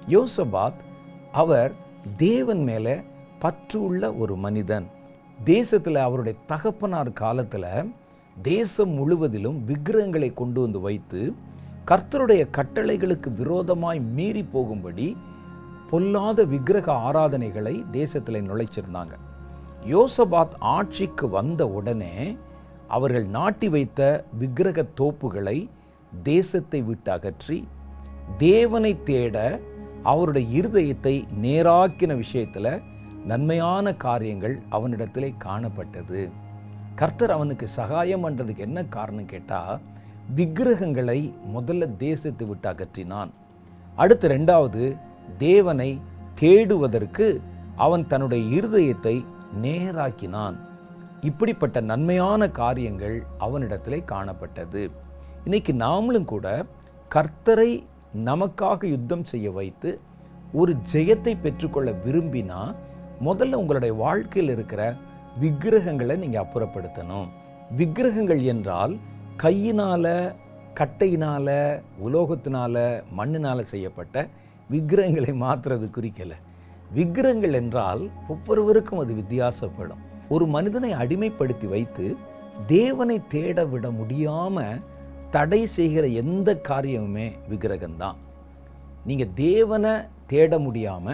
யோசபாத் அவர் தேவன் மேலே பற்று உள்ள ஒரு மனிதன் தேசத்தில் அவருடைய தகப்பனார் காலத்தில் தேசம் முழுவதிலும் விக்கிரகங்களை கொண்டு வந்து வைத்து கர்த்தருடைய கட்டளைகளுக்கு விரோதமாய் மீறி போகும்படி பொல்லாத விக்கிரக ஆராதனைகளை தேசத்தில் நுழைச்சிருந்தாங்க யோசபாத் ஆட்சிக்கு வந்த உடனே அவர்கள் நாட்டி வைத்த விக்கிரக தோப்புகளை தேசத்தை விட்டு அகற்றி தேவனை தேட அவருடைய இருதயத்தை நேராக்கின விஷயத்தில் நன்மையான காரியங்கள் அவனிடத்திலே காணப்பட்டது கர்த்தர் அவனுக்கு சகாயம் பண்ணுறதுக்கு என்ன காரணம் கேட்டால் விக்கிரகங்களை முதல்ல தேசத்தை விட்டு அகற்றினான் அடுத்து ரெண்டாவது தேவனை தேடுவதற்கு அவன் தன்னுடைய இருதயத்தை நேராக்கினான் இப்படிப்பட்ட நன்மையான காரியங்கள் அவனிடத்திலே காணப்பட்டது இன்னைக்கு நாமளும் கூட கர்த்தரை நமக்காக யுத்தம் செய்ய வைத்து ஒரு ஜெயத்தை பெற்றுக்கொள்ள விரும்பினா முதல்ல உங்களுடைய வாழ்க்கையில் இருக்கிற விக்கிரகங்களை நீங்கள் அப்புறப்படுத்தணும் விக்கிரகங்கள் என்றால் கையினால கட்டையினால உலோகத்தினால மண்ணினால செய்யப்பட்ட விக்கிரகங்களை மாற்றுறது குறிக்கல விக்கிரகங்கள் என்றால் ஒவ்வொருவருக்கும் அது வித்தியாசப்படும் ஒரு மனிதனை அடிமைப்படுத்தி வைத்து தேவனை தேட விட முடியாம தடை செய்கிற எந்த காரியமுமே விக்கிரகம்தான் நீங்க தேவனை தேட முடியாம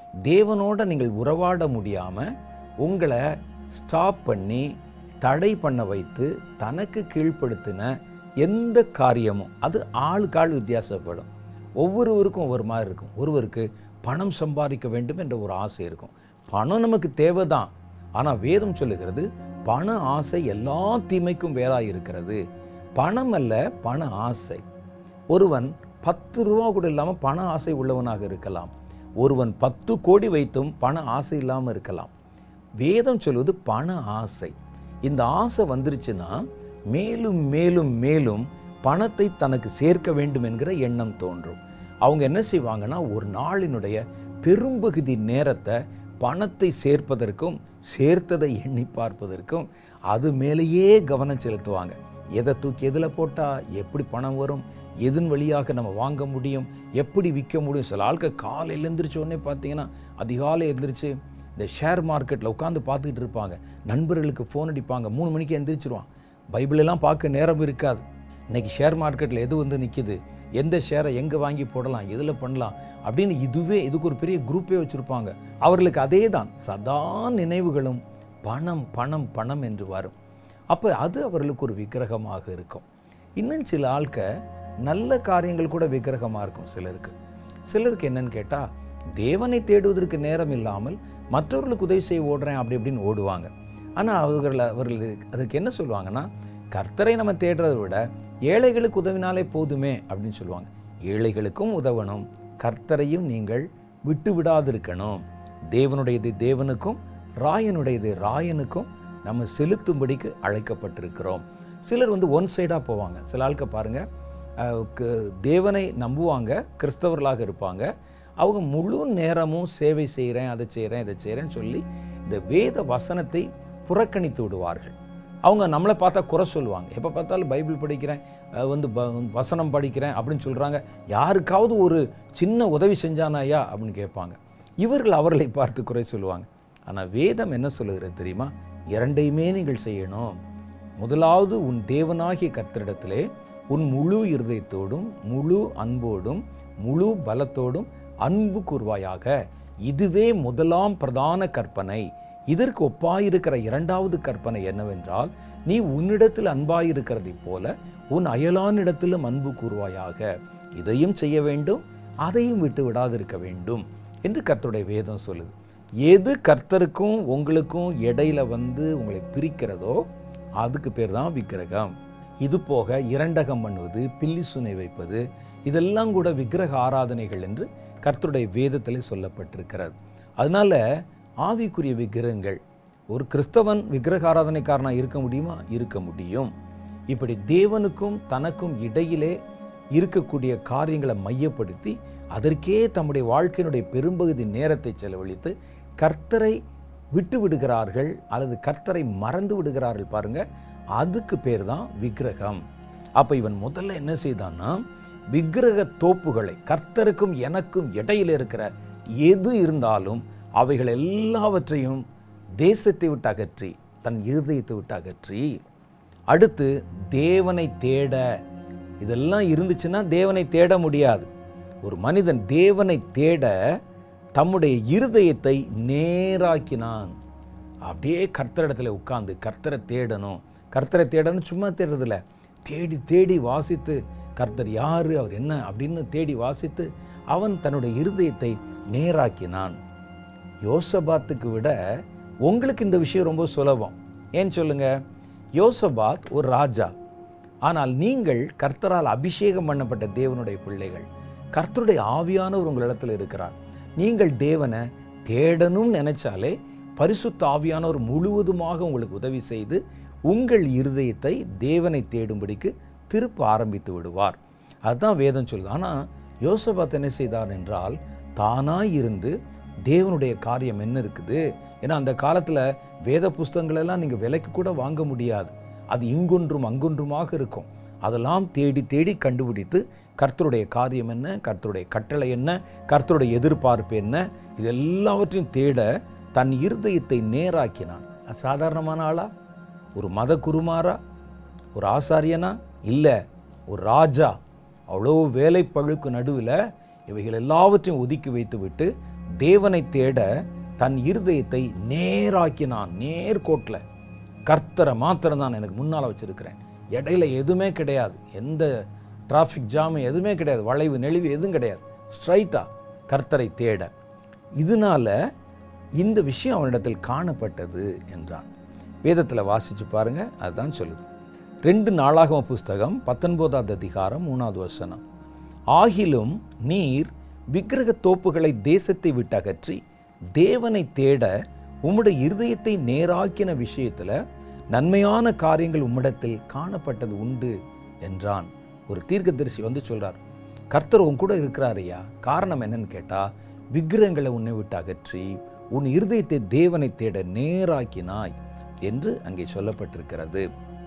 தேவனோட நீங்கள் உறவாட முடியாம உங்களை ஸ்டாப் பண்ணி தடை பண்ண வைத்து தனக்கு கீழ்ப்படுத்தின எந்த காரியமும் அது ஆளுக்கு ஆள் வித்தியாசப்படும் ஒவ்வொருவருக்கும் ஒவ்வொரு மாதிரி இருக்கும் ஒருவருக்கு பணம் சம்பாதிக்க வேண்டும் என்ற ஒரு ஆசை இருக்கும் பணம் நமக்கு தேவைதான் ஆனால் வேதம் சொல்லுகிறது பண ஆசை எல்லா தீமைக்கும் வேறாய் இருக்கிறது பணம் அல்ல பண ஆசை ஒருவன் பத்து ரூபா கூட இல்லாமல் பண ஆசை உள்ளவனாக இருக்கலாம் ஒருவன் பத்து கோடி வைத்தும் பண ஆசை இல்லாமல் இருக்கலாம் வேதம் சொல்வது பண ஆசை இந்த ஆசை வந்துருச்சுன்னா மேலும் மேலும் மேலும் பணத்தை தனக்கு சேர்க்க வேண்டும் என்கிற எண்ணம் தோன்றும் அவங்க என்ன செய்வாங்கன்னா ஒரு நாளினுடைய பெரும்பகுதி நேரத்தை பணத்தை சேர்ப்பதற்கும் சேர்த்ததை எண்ணி பார்ப்பதற்கும் அது மேலேயே கவனம் செலுத்துவாங்க எதை தூக்கி எதில் போட்டால் எப்படி பணம் வரும் எதன் வழியாக நம்ம வாங்க முடியும் எப்படி விற்க முடியும் சில ஆட்கள் காலையில் எழுந்திரிச்ச உடனே பார்த்தீங்கன்னா அதிகாலை எழுந்திரிச்சு இந்த ஷேர் மார்க்கெட்டில் உட்காந்து பார்த்துக்கிட்டு இருப்பாங்க நண்பர்களுக்கு ஃபோன் அடிப்பாங்க மூணு மணிக்கு எந்திரிச்சிருவான் பைபிளெல்லாம் பார்க்க நேரம் இருக்காது இன்னைக்கு ஷேர் மார்க்கெட்டில் எது வந்து நிற்கிது எந்த ஷேரை எங்கே வாங்கி போடலாம் எதில் பண்ணலாம் அப்படின்னு இதுவே இதுக்கு ஒரு பெரிய குரூப்பே வச்சுருப்பாங்க அவர்களுக்கு அதே தான் சதா நினைவுகளும் பணம் பணம் பணம் என்று வரும் அப்போ அது அவர்களுக்கு ஒரு விக்கிரகமாக இருக்கும் இன்னும் சில ஆட்க நல்ல காரியங்கள் கூட விக்கிரகமாக இருக்கும் சிலருக்கு சிலருக்கு என்னன்னு கேட்டால் தேவனை தேடுவதற்கு நேரம் இல்லாமல் மற்றவர்களுக்கு உதவி செய்ய ஓடுறேன் அப்படி இப்படின்னு ஓடுவாங்க ஆனால் அவர்கள் அவர்கள் அதுக்கு என்ன சொல்லுவாங்கன்னா கர்த்தரை நம்ம தேடுறதை விட ஏழைகளுக்கு உதவினாலே போதுமே அப்படின்னு சொல்லுவாங்க ஏழைகளுக்கும் உதவணும் கர்த்தரையும் நீங்கள் விட்டு விடாதிருக்கணும் தேவனுடையது தேவனுக்கும் ராயனுடையது ராயனுக்கும் நம்ம செலுத்தும்படிக்கு அழைக்கப்பட்டிருக்கிறோம் சிலர் வந்து ஒன் சைடாக போவாங்க சில ஆட்க பாருங்க அஹ், க- தேவனை நம்புவாங்க கிறிஸ்தவர்களாக இருப்பாங்க அவங்க முழு நேரமும் சேவை செய்கிறேன் அதை செய்கிறேன் இதை செய்கிறேன்னு சொல்லி இந்த வேத வசனத்தை புறக்கணித்து விடுவார்கள் அவங்க நம்மளை பார்த்தா குறை சொல்லுவாங்க எப்போ பார்த்தாலும் பைபிள் படிக்கிறேன் அஹ், வந்து ப- வசனம் படிக்கிறேன் அப்படின்னு சொல்கிறாங்க யாருக்காவது ஒரு சின்ன உதவி செஞ்சானாயா அப்படின்னு கேட்பாங்க இவர்கள் அவர்களை பார்த்து குறை சொல்லுவாங்க ஆனால் வேதம் என்ன சொல்லுகிறது தெரியுமா இரண்டையுமே நீங்கள் செய்யணும் முதலாவது உன் தேவனாகிய கர்த்தரிடத்திலே உன் முழு இருதயத்தோடும் முழு அன்போடும் முழு பலத்தோடும் அன்பு கூர்வாயாக இதுவே முதலாம் பிரதான கற்பனை இதற்கு ஒப்பாயிருக்கிற இரண்டாவது கற்பனை என்னவென்றால் நீ உன்னிடத்தில் அன்பாயிருக்கிறதைப் போல உன் அயலானிடத்திலும் அன்பு கூர்வாயாக இதையும் செய்ய வேண்டும் அதையும் விட்டு விடாதிருக்க வேண்டும் என்று கர்த்தருடைய வேதம் சொல்லுது எது கர்த்தருக்கும் உங்களுக்கும் இடையில வந்து உங்களை பிரிக்கிறதோ அதுக்கு பேர் தான் விக்கிரகம் இது போக இரண்டகம் பண்ணுவது பில்லி சுனை வைப்பது இதெல்லாம் கூட விக்கிரக ஆராதனைகள் என்று கர்த்தருடைய வேதத்தில் சொல்லப்பட்டிருக்கிறது அதனால ஆவிக்குரிய விக்கிரகங்கள் ஒரு கிறிஸ்தவன் விக்கிரக ஆராதனைக்காரனாக இருக்க முடியுமா இருக்க முடியும் இப்படி தேவனுக்கும் தனக்கும் இடையிலே இருக்கக்கூடிய காரியங்களை மையப்படுத்தி அதற்கே தம்முடைய வாழ்க்கையினுடைய பெரும்பகுதி நேரத்தை செலவழித்து கர்த்தரை விட்டு விடுகிறார்கள் அல்லது கர்த்தரை மறந்து விடுகிறார்கள் பாருங்க அதுக்கு பேர் தான் விக்கிரகம் அப்ப இவன் முதல்ல என்ன செய்தான்னா விக்கிரக தோப்புகளை கர்த்தருக்கும் எனக்கும் இடையில் இருக்கிற எது இருந்தாலும் அவைகள் எல்லாவற்றையும் தேசத்தை விட்டு அகற்றி தன் இருதயத்தை விட்டு அகற்றி அடுத்து தேவனை தேட இதெல்லாம் இருந்துச்சுன்னா தேவனை தேட முடியாது ஒரு மனிதன் தேவனை தேட தம்முடைய இருதயத்தை நேராக்கினான் அப்படியே கர்த்தரிடத்துல உட்கார்ந்து கர்த்தரை தேடணும் கர்த்தரை தேடணும் சும்மா தேடுறதில்ல தேடி தேடி வாசித்து கர்த்தர் யாரு அவர் என்ன அப்படின்னு தேடி வாசித்து அவன் தன்னுடைய இருதயத்தை நேராக்கினான் யோசபாத்துக்கு விட உங்களுக்கு இந்த விஷயம் ரொம்ப சுலபம் ஏன் சொல்லுங்க யோசபாத் ஒரு ராஜா ஆனால் நீங்கள் கர்த்தரால் அபிஷேகம் பண்ணப்பட்ட தேவனுடைய பிள்ளைகள் கர்த்தருடைய ஆவியானவர் உங்களிடத்தில் இருக்கிறார் நீங்கள் தேவனை தேடணும்னு நினைச்சாலே பரிசுத்த ஆவியானவர் முழுவதுமாக உங்களுக்கு உதவி செய்து உங்கள் இருதயத்தை தேவனை தேடும்படிக்கு திருப்ப ஆரம்பித்து விடுவார் அதுதான் வேதம் சொல்லுது ஆனால் யோசபாத் என்ன செய்தார் என்றால் தானாய் இருந்து தேவனுடைய காரியம் என்ன இருக்குது ஏன்னா அந்த காலத்தில் வேத புஸ்தகங்களெல்லாம் நீங்கள் விலைக்கு கூட வாங்க முடியாது அது இங்கொன்றும் அங்கொன்றுமாக இருக்கும் அதெல்லாம் தேடி தேடி கண்டுபிடித்து கர்த்தருடைய காரியம் என்ன கர்த்தருடைய கட்டளை என்ன கர்த்தருடைய எதிர்பார்ப்பு என்ன இது எல்லாவற்றையும் தேட தன் இருதயத்தை நேராக்கினான் அது சாதாரணமான ஆளா ஒரு மத குருமாரா ஒரு ஆசாரியனா இல்லை ஒரு ராஜா அவ்வளோ வேலை பழுக்கு நடுவில் இவைகள் எல்லாவற்றையும் ஒதுக்கி வைத்து விட்டு தேவனை தேட தன் இருதயத்தை நேராக்கினான் நேர்கோட்டில் கர்த்தரை மாத்திரம் தான் எனக்கு முன்னால் வச்சிருக்கிறேன் இடையில எதுவுமே கிடையாது எந்த டிராஃபிக் ஜாம் எதுவுமே கிடையாது வளைவு நெளிவு எதுவும் கிடையாது ஸ்ட்ரைட்டாக கர்த்தரை தேட இதனால இந்த விஷயம் அவனிடத்தில் காணப்பட்டது என்றான் வேதத்தில் வாசிச்சு பாருங்க அதுதான் சொல்லுது ரெண்டு நாளாகம புஸ்தகம் பத்தொன்பதாவது அதிகாரம் மூணாவது வசனம் ஆகிலும் நீர் விக்கிரக தோப்புகளை தேசத்தை விட்டு அகற்றி தேவனை தேட உம்முடைய இருதயத்தை நேராக்கின விஷயத்துல நன்மையான காரியங்கள் உம்மிடத்தில் காணப்பட்டது உண்டு என்றான் ஒரு தீர்க்கதரிசி வந்து சொல்றார் கர்த்தர் உன் கூட இருக்கிறாரையா காரணம் என்னன்னு கேட்டா விக்கிரகங்களை உன்னை விட்டு அகற்றி உன் இருதயத்தை தேவனை தேட நேராக்கினாய் என்று அங்கே சொல்லப்பட்டிருக்கிறது